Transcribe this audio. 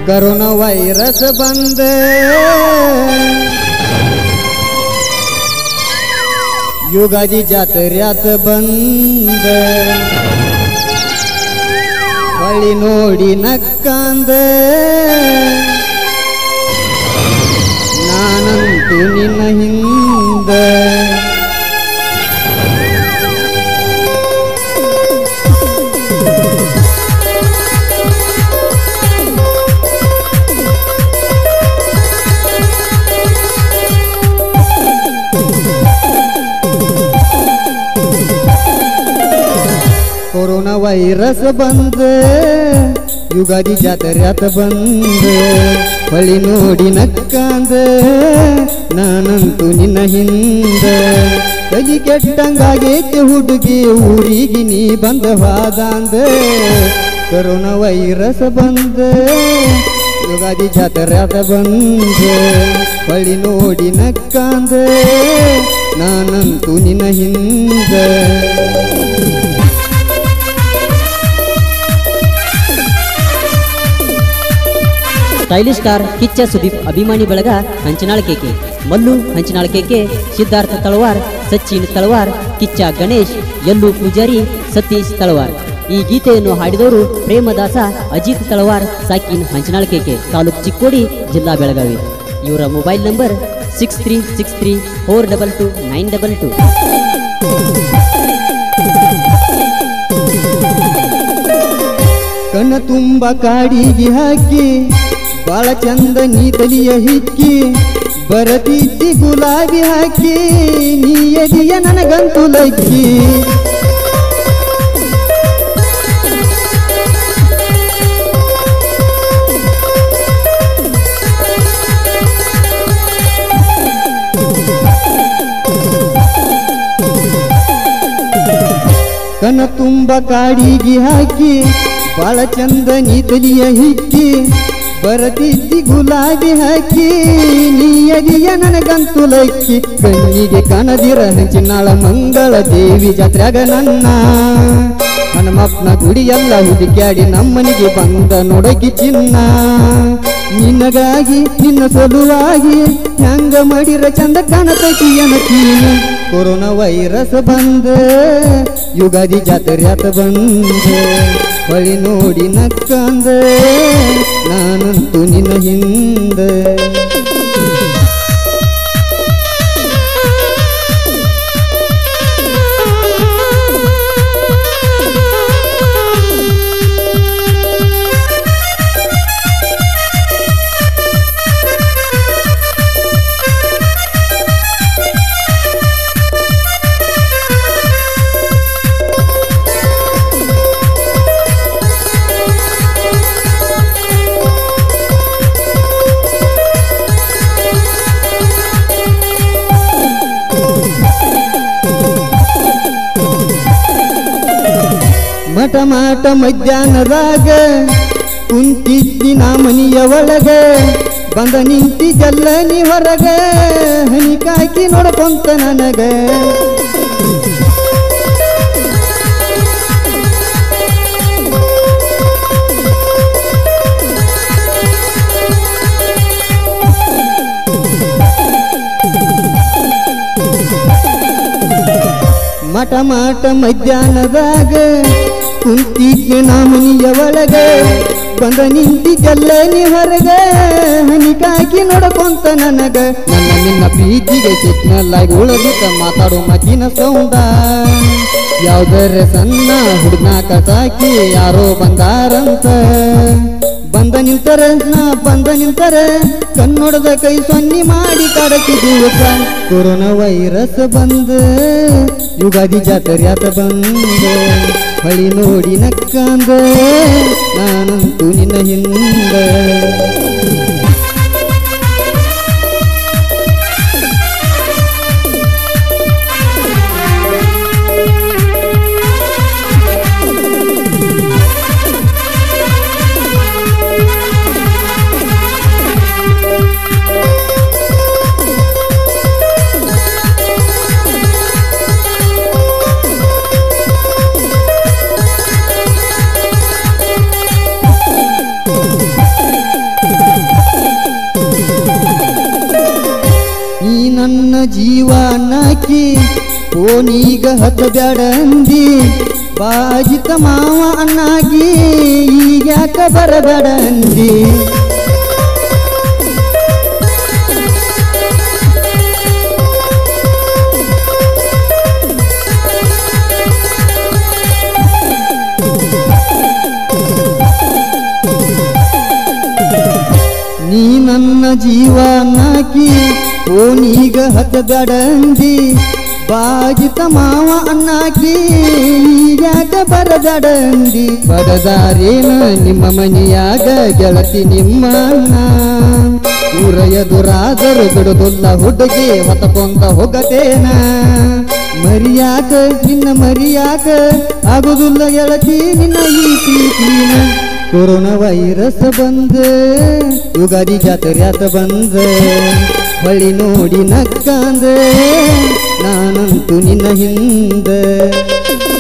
corona virus ಬಂದ ಯುಗಾದಿ ಜಾತ್ರ್ಯಾತ ಬಂದ ಹೊಳಿ ನೋಡಿ ನಕ್ಕಂದ ನಾನಂತೂ ನಿನ್ನ ಹಿಂದ ಕೊರೋನಾ ವೈರಸ್ ಬಂದ ಯುಗಾದಿ ಜಾತ್ರ್ಯಾತ ಬಂದ ಹೊಳಿ ನೋಡಿ ನಕ್ಕಂದ ನಾನಂತೂ ನಿನ್ನ ಹಿಂದ ಕಲಿ ಕೆಟ್ಟಂಗಾಗೈತಿ ಹುಡುಗಿ ಊರಿಗೆ ನೀ ಬಂದ ಹಾದಂದ ಕೊರೋನಾ ವೈರಸ್ ಬಂದ ಯುಗಾದಿ ಜಾತ್ರ್ಯಾತ ಬಂದ ಹೊಳಿ ನೋಡಿ ನಕ್ಕಂದ ನಾನಂತೂ ನಿನ್ನ ಹಿಂದ ಸ್ಟೈಲಿಶ್ ಸ್ಟಾರ್ ಕಿಚ್ಚ ಸುದೀಪ್ ಅಭಿಮಾನಿ ಬಳಗ ಹಂಚನಾಳ್ ಕೇಕೆ ಮಲ್ಲು ಹಂಚನಾಳ್ ಕೇಕೆ ಸಿದ್ಧಾರ್ಥ ತಳವಾರ್ ಸಚಿನ್ ತಳವಾರ್ ಕಿಚ್ಚ ಗಣೇಶ್ ಯಲ್ಲು ಪೂಜಾರಿ ಸತೀಶ್ ತಳವಾರ್ ಈ ಗೀತೆಯನ್ನು ಹಾಡಿದವರು ಪ್ರೇಮದಾಸ ಅಜಿತ್ ತಳವಾರ್ ಸಾಕಿನ್ ಹಂಚನಾಳ್ ಕೇಕೆ ತಾಲೂಕ್ ಚಿಕ್ಕೋಡಿ ಜಿಲ್ಲಾ ಬೆಳಗಾವಿ ಇವರ mobile number six three six three four double two nine double two ಕಣ್ಣ ತುಂಬ ಕಾಡಿಗೆ ಹಾಕಿ ಬಾಳ ಚಂದ ನೀ ತಲಿಯ ಹಿಕ್ಕಿ ಬರದಿದ್ದಿ ಗುಲಾಬಿ ಹಾಕಿ ನೀ ಎದಿಯ ನನಗಂತೂ ಲಕ್ಕಿ ಕನ ತುಂಬ ಕಾಡಿಗೆ ಹಾಕಿ ಬಾಳ ಚಂದ ನೀ ತಲಿಯ ಹಿಕ್ಕಿ ಬರದಿದ್ದಿ ಗುಲಾಬಿ ಹಾಕಿ ನೀಯದಿಯ ನನಗಂತೂ ಲಕ್ಕಿ ಕಣ್ಣಿಗೆ ಕನದಿರ ಹಂಚಿನಾಳ ಮಂಗಳ ದೇವಿ ಜಾತ್ರ್ಯಾಗ ನನ್ನ ಹನುಮಪ್ಪನ ಗುಡಿಯೆಲ್ಲ ಹುಡುಕ್ಯಾಡಿ ನಮ್ಮನಿಗೆ ಬಂದ ನೋಡಕಿ ಚಿನ್ನ ನಿನಗಾಗಿ ನಿನ್ನ ಸಲುವಾಗಿ ಹೆಂಗ ಮಾಡಿರ ಚಂದ ಕಾಣತೈತಿ ಎನಕಿ ಕೊರೋನಾ ವೈರಸ್ ಬಂದ ಯುಗಾದಿ ಜಾತ್ರ್ಯಾತ ಬಂದ ಹೊಳಿ ನೋಡಿ ನಕ್ಕಂದ ನಾನಂತೂ ನಿನ್ನ ಹಿಂದ ಮಠ ಮಾಟ ಮಧ್ಯಾಹ್ನದಾಗ ಕುಂತಿದ್ದಿ ನಾ ಮನಿಯ ಒಳಗ ಬಂದ ನಿಂತಿ ಜಲ್ಲನಿ ಹೊರಗ ಹನಿಕಾಕಿ ನೋಡ್ಕೊಂತ ನನಗ ಮಠ ಮಾಟ ಮಧ್ಯಾಹ್ನದಾಗ ಕುಂತಿದ್ದೆ ನಾ ಮನಿಯ ಒಳಗ ಬಂದ ನಿಂತಿ ಜಲ್ಲನಿ ಹೊರಗ ಹನಿಕಾಕಿ ನೋಡ್ಕೊಂತ ನನಗ ನನ್ನ ನಿನ್ನ ಪ್ರೀತಿಗೆ ಸಿಗ್ನಲ್ಲಾಗಿ ಉಳದಿದ್ದ ಮಾತಾಡೋ ಮತಿನ ಸೌಂದ ಯಾವ್ದರ ಸಣ್ಣ ಹುಡುಗ್ನಾಕ ಸಾಕಿ ಯಾರೋ ಬಂದಾರಂತ ಬಂದ ನಿಂತರ ನಾ ಬಂದ ನಿಂತರ ಕನ್ನಡದ ಕೈ ಸೊನ್ನಿ ಮಾಡಿ ಕಾಡಕಿ ದಿವಸ ಕೊರೋನಾ ವೈರಸ್ ಬಂದ ಯುಗಾದಿ ಜಾತ್ರ್ಯಾತ ಬಂದ ಹಳಿ ನೋಡಿ ನಕ್ಕಂದ ನಾನಂತೂ ನಿನ್ನ ಹಿಂದ ಓನೀಗ ಹತ್ತಬ್ಯಾಡ ಅಂದಿ ಬಾಜಿತ ಮಾವ ಅಣ್ಣಾಗಿ ಈಗ್ಯಾಕ ಬರಬೇಡ ಅಂದಿ ನೀ ನನ್ನ ಜೀವ ನಾಕಿ ಓನೀಗ ಹತ್ತಬೇಡ ಅಂದಿ ಬಾಜಿತ ಮಾವ ಅಣ್ಣಾಕಿ ಯಾಕ ಬರಬೇಡ ಅಂದಿ ಬರದಾರೇನ ನಿಮ್ಮ ಮನೆಯಾಗ ಗೆಳತಿ ನಿಮ್ಮ ಅಣ್ಣ ಊರ ಎದುರಾದರು ಬಿಡುದಿಲ್ಲ ಹುಡುಗಿ ಹೊತ್ತಕೊಂತ ಹೋಗತೇನ ಮರಿಯಾಕ ನಿನ್ನ ಮರಿಯಾಕ ಆಗುದಿಲ್ಲ ಗೆಳತಿ ನಿನ್ನ ಈ ಪ್ರೀತಿನ ಕೊರೋನಾ ವೈರಸ್ ಬಂದ ಯುಗಾದಿ ಜಾತ್ರ್ಯಾತ ಬಂದ ಹೊಳಿ ನೋಡಿ ನಕ್ಕಂದ ನಾನಂತೂ ನಿನ್ನ ಹಿಂದ